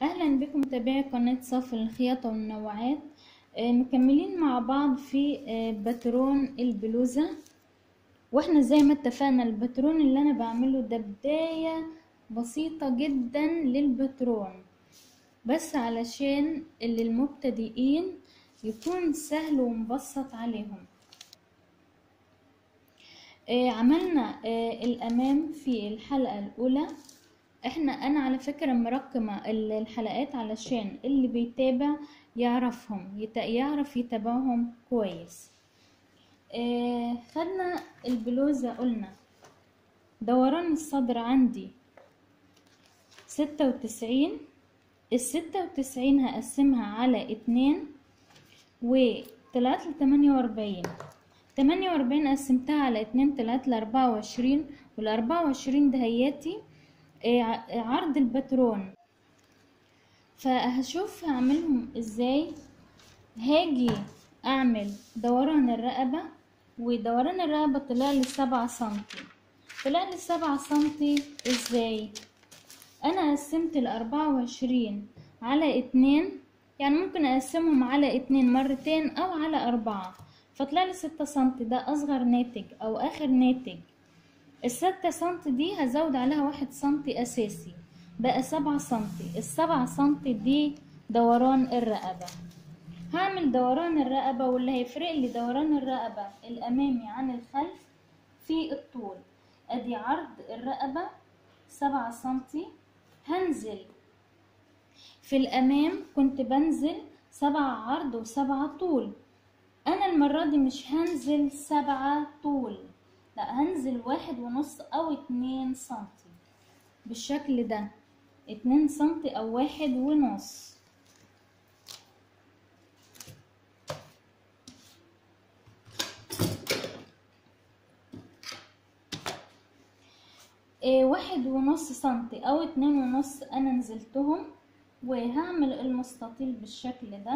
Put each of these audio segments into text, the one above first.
اهلا بكم متابعي قناة صف الخياطة والنوعات آه، مكملين مع بعض في آه، باترون البلوزة واحنا زي ما اتفقنا الباترون اللي انا بعمله ده بداية بسيطة جدا للباترون بس علشان اللي المبتدئين يكون سهل ومبسط عليهم آه، عملنا آه، الامام في الحلقة الاولى احنا انا على فكرة مرقمة ال- الحلقات علشان اللي بيتابع يعرفهم يت- يعرف يتابعهم كويس آه خدنا البلوزة قلنا دوران الصدر عندي ستة وتسعين الستة وتسعين هقسمها على اتنين وطلعت لتمانية واربعين تمانية واربعين قسمتها على اتنين طلعت لاربعة وعشرين والاربعة وعشرين دهياتي آه، ع- عرض الباترون فهشوف هعملهم ازاي هاجي اعمل دوران الرقبة ودوران الرقبة طلع لي سبعة سنتي طلع لي سبعة سنتي ازاي انا قسمت الاربعة وعشرين على اتنين يعني ممكن اقسمهم على اتنين مرتين او على اربعة فطلع لي ستة سنتي ده اصغر ناتج او اخر ناتج الستة سنتي دي هزود عليها واحد سنتي اساسي بقى سبعة سنتي السبعة سنتي دي دوران الرقبة هعمل دوران الرقبة واللي هيفرق لي دوران الرقبة الامامي عن الخلف في الطول ادي عرض الرقبة سبعة سنتي هنزل في الامام كنت بنزل سبعة عرض وسبعة طول انا المرة دي مش هنزل سبعة طول لا هنزل واحد ونص او اتنين سنتي بالشكل ده اتنين سنتي او واحد ونص إيه واحد ونص سنتي او اتنين ونص انا نزلتهم وهعمل المستطيل بالشكل ده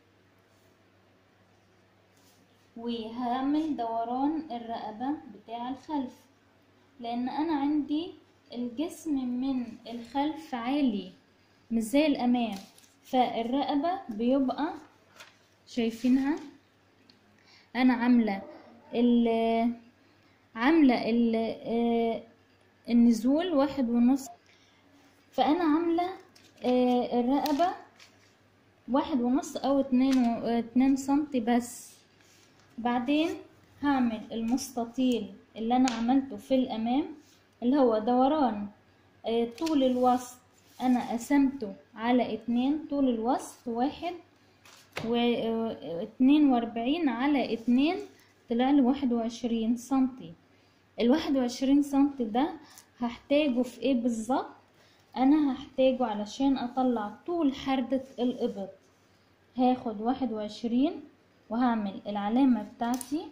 وهعمل دوران الرقبة بتاع الخلف لان انا عندي الجسم من الخلف عالي مش زي الامام فالرقبة بيبقى شايفينها انا عاملة ال عاملة ال آه، النزول واحد ونص فانا عاملة آه، الرقبة واحد ونص او اتنين و... اتنين سنتي بس بعدين هعمل المستطيل اللي انا عملته في الامام اللي هو دوران آه، طول الوسط انا قسمته على اتنين طول الوسط واحد واتنين واربعين على اتنين طلع لي واحد وعشرين سنتي الواحد وعشرين سنتي ده هحتاجه في ايه بالظبط انا هحتاجه علشان اطلع طول حردة الابط هاخد واحد وعشرين وهعمل العلامة بتاعتي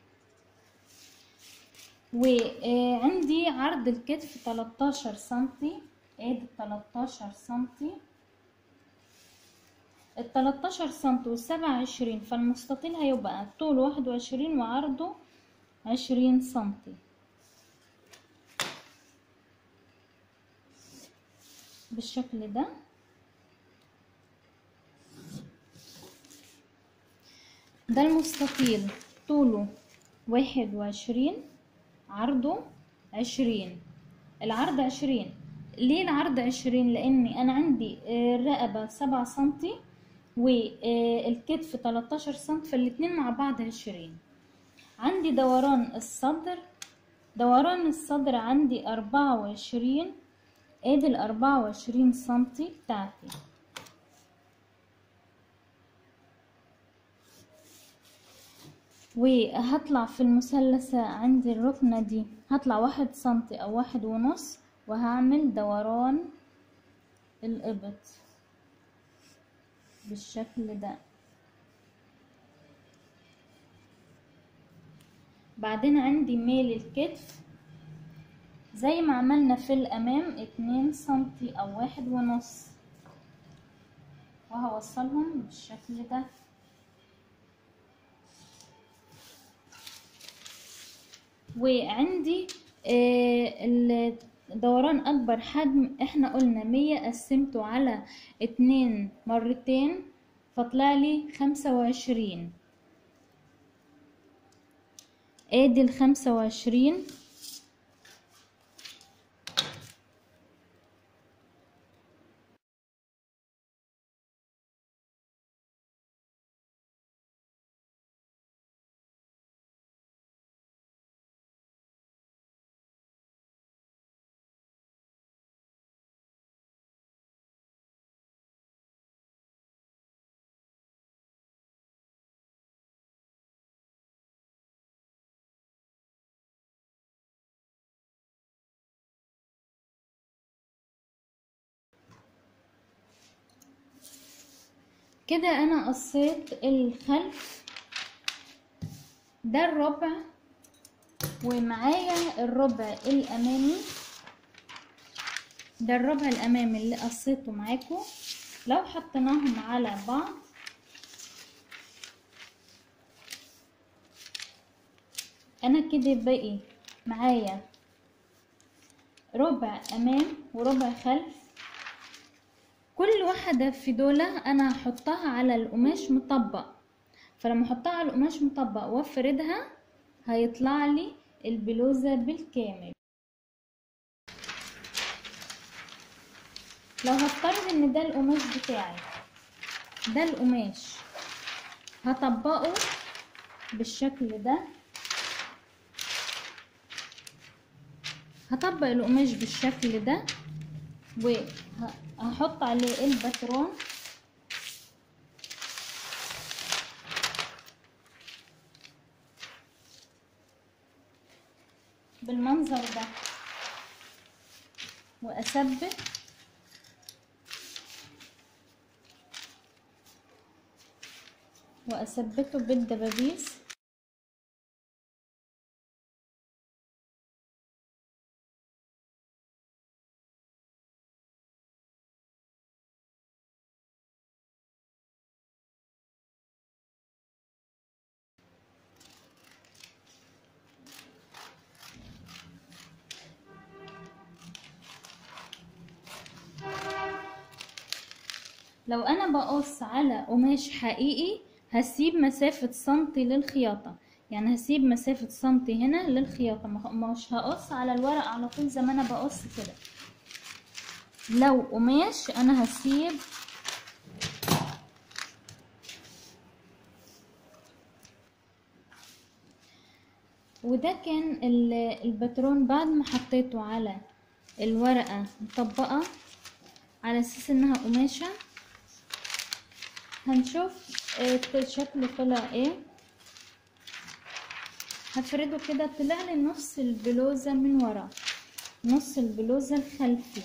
وعندي عرض الكتف 13 سنتي ادي 13 سنتي ال 13 سنتي والسبعة وعشرين فالمستطيل هيبقى طول واحد وعشرين وعرضه عشرين سنتي بالشكل ده ده المستطيل طوله واحد وعشرين عرضه عشرين العرض عشرين ليه العرض عشرين لاني انا عندي آه، الرقبة سبعة سنتي والكتف تلاتاشر سنتي فالاتنين مع بعض عشرين عندي دوران الصدر دوران الصدر عندي أربعة وعشرين ادي الأربعة وعشرين سنتي بتاعتي وهطلع في المثلثة عندي الركنة دي هطلع واحد سنتي او واحد ونص وهعمل دوران الابط بالشكل ده بعدين عندي ميل الكتف زي ما عملنا في الامام اتنين سنتي او واحد ونص وهوصلهم بالشكل ده وعندي آه، ال- دوران اكبر حجم احنا قلنا مية قسمته على اتنين مرتين فطلع لي خمسة وعشرين ادي الخمسة وعشرين كده انا قصيت الخلف ده الربع ومعايا الربع الامامي ده الربع الامامي اللي قصيته معاكم لو حطيناهم على بعض انا كده بقي معايا ربع امام وربع خلف كل واحدة في دولة انا هحطها على القماش مطبق فلما احطها على القماش مطبق وافردها هيطلع لي البلوزة بالكامل لو هفترض ان ده القماش بتاعي ده القماش هطبقه بالشكل ده هطبق القماش بالشكل ده وهحط عليه الباترون بالمنظر ده واثبت واثبته بالدبابيس لو انا بقص على قماش حقيقي هسيب مسافة سنتي للخياطة يعني هسيب مسافة سنتي هنا للخياطة مش هقص على الورق على طول زي ما انا بقص كده لو قماش انا هسيب وده كان الباترون بعد ما حطيته على الورقة مطبقة على اساس انها قماشة هنشوف شكله طلع ايه هفرده كده طلع لي نص البلوزة من ورا نص البلوزة الخلفي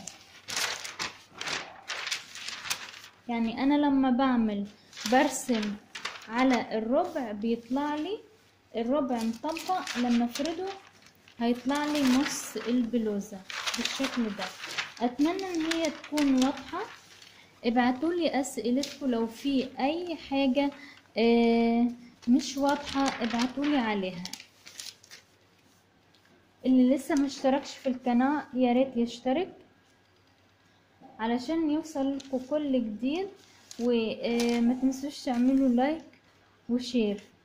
يعني انا لما بعمل برسم على الربع بيطلع لي الربع مطبق لما افرده هيطلع لي نص البلوزة بالشكل ده اتمنى ان هي تكون واضحة ابعتولي اسئلتكم لو في اي حاجة آه مش واضحة ابعتولي عليها اللي لسه مشتركش في القناة ياريت يشترك علشان يوصل لكم كل جديد وما تنسوش تعملوا لايك وشير